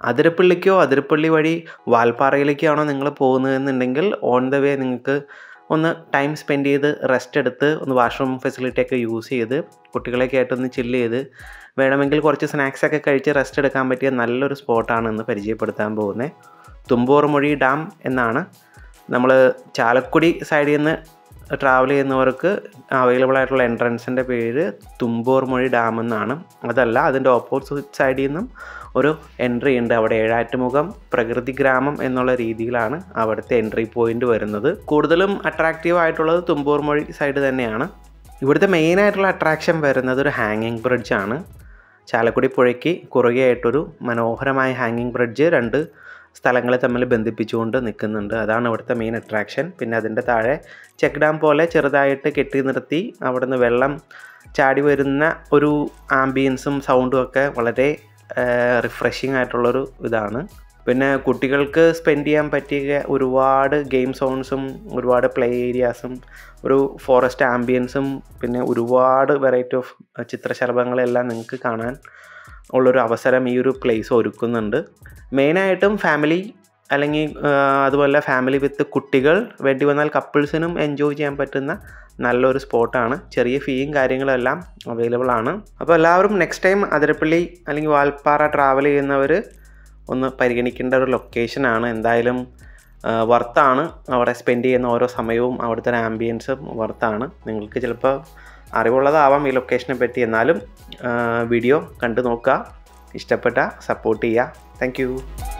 അതിരപ്പള്ളിക്കോ അതിരപ്പള്ളി വഴി വാൽപ്പാറയിലേക്കാണോ നിങ്ങൾ പോകുന്നതെന്നുണ്ടെങ്കിൽ on the way നിങ്ങൾക്ക് ഒന്ന് ടൈം സ്പെൻഡ് ചെയ്ത് റെസ്റ്റ് എടുത്ത് ഒന്ന് വാഷ്റൂം ഫെസിലിറ്റി ഒക്കെ യൂസ് ചെയ്ത് കുട്ടികളെയൊക്കെ ആയിട്ടൊന്ന് ചില്ല് ചെയ്ത് വേണമെങ്കിൽ കുറച്ച് സ്നാക്സ് ഒക്കെ കഴിച്ച് റെസ്റ്റ് എടുക്കാൻ പറ്റിയ നല്ലൊരു സ്പോട്ടാണ് ഇന്ന് പരിചയപ്പെടുത്താൻ പോകുന്നത് തുമ്പോർമൊഴി ഡാം എന്നാണ് നമ്മൾ ചാലക്കുടി സൈഡിൽ നിന്ന് ട്രാവൽ ചെയ്യുന്നവർക്ക് അവൈലബിൾ ആയിട്ടുള്ള എൻട്രൻസിൻ്റെ പേര് തുമ്പോർമൊഴി ഡാം എന്നാണ് അതല്ല അതിൻ്റെ ഓപ്പോസിറ്റ് സൈഡിൽ നിന്നും ഒരു എൻട്രി ഉണ്ട് അവിടെ ഏഴാറ്റുമുഖം പ്രകൃതി ഗ്രാമം എന്നുള്ള രീതിയിലാണ് അവിടുത്തെ എൻട്രി പോയിന്റ് വരുന്നത് കൂടുതലും അട്രാക്റ്റീവ് ആയിട്ടുള്ളത് തുമ്പോർമൊഴി സൈഡ് തന്നെയാണ് ഇവിടുത്തെ മെയിൻ ആയിട്ടുള്ള അട്രാക്ഷൻ വരുന്നത് ഒരു ഹാങ്ങിങ് ബ്രിഡ്ജാണ് ചാലക്കുടി പുഴയ്ക്ക് കുറുകെയായിട്ടൊരു മനോഹരമായ ഹാങ്ങിങ് ബ്രിഡ്ജ് രണ്ട് സ്ഥലങ്ങളെ തമ്മിൽ ബന്ധിപ്പിച്ചുകൊണ്ട് നിൽക്കുന്നുണ്ട് അതാണ് ഇവിടുത്തെ മെയിൻ അട്രാക്ഷൻ പിന്നെ അതിൻ്റെ താഴെ ചെക്ക് ഡാം പോലെ ചെറുതായിട്ട് കെട്ടി നിർത്തി അവിടുന്ന് വെള്ളം ചാടി വരുന്ന ഒരു ആംബിയൻസും സൗണ്ടും ഒക്കെ വളരെ റിഫ്രഷിംഗ് ആയിട്ടുള്ളൊരു ഇതാണ് പിന്നെ കുട്ടികൾക്ക് സ്പെൻഡ് ചെയ്യാൻ പറ്റിയ ഒരുപാട് ഗെയിം സോൺസും ഒരുപാട് പ്ലേ ഏരിയാസും ഒരു ഫോറസ്റ്റ് ആംബിയൻസും പിന്നെ ഒരുപാട് വെറൈറ്റി ഓഫ് ചിത്രശലഭങ്ങളെല്ലാം നിങ്ങൾക്ക് കാണാൻ ഉള്ളൊരു അവസരം ഈ ഒരു പ്ലേസ് ഒരുക്കുന്നുണ്ട് മെയിനായിട്ടും ഫാമിലി അല്ലെങ്കിൽ അതുപോലെ ഫാമിലി വിത്ത് കുട്ടികൾ വേണ്ടി വന്നാൽ കപ്പിൾസിനും എൻജോയ് ചെയ്യാൻ പറ്റുന്ന നല്ലൊരു സ്പോട്ടാണ് ചെറിയ ഫീയും കാര്യങ്ങളും എല്ലാം അവൈലബിൾ ആണ് അപ്പോൾ എല്ലാവരും നെക്സ്റ്റ് ടൈം അതിരപ്പള്ളി അല്ലെങ്കിൽ വാൽപ്പാറ ട്രാവൽ ചെയ്യുന്നവർ ഒന്ന് പരിഗണിക്കേണ്ട ഒരു ലൊക്കേഷനാണ് എന്തായാലും വർത്താണ് അവിടെ സ്പെൻഡ് ചെയ്യുന്ന ഓരോ സമയവും അവിടുത്തെ ഒരു ആംബിയൻസും വർത്താണ് നിങ്ങൾക്ക് ചിലപ്പോൾ അറിവുള്ളതാവാം ഈ ലൊക്കേഷനെ പറ്റി എന്നാലും വീഡിയോ കണ്ടു നോക്കുക ഇഷ്ടപ്പെട്ട സപ്പോർട്ട് ചെയ്യുക താങ്ക്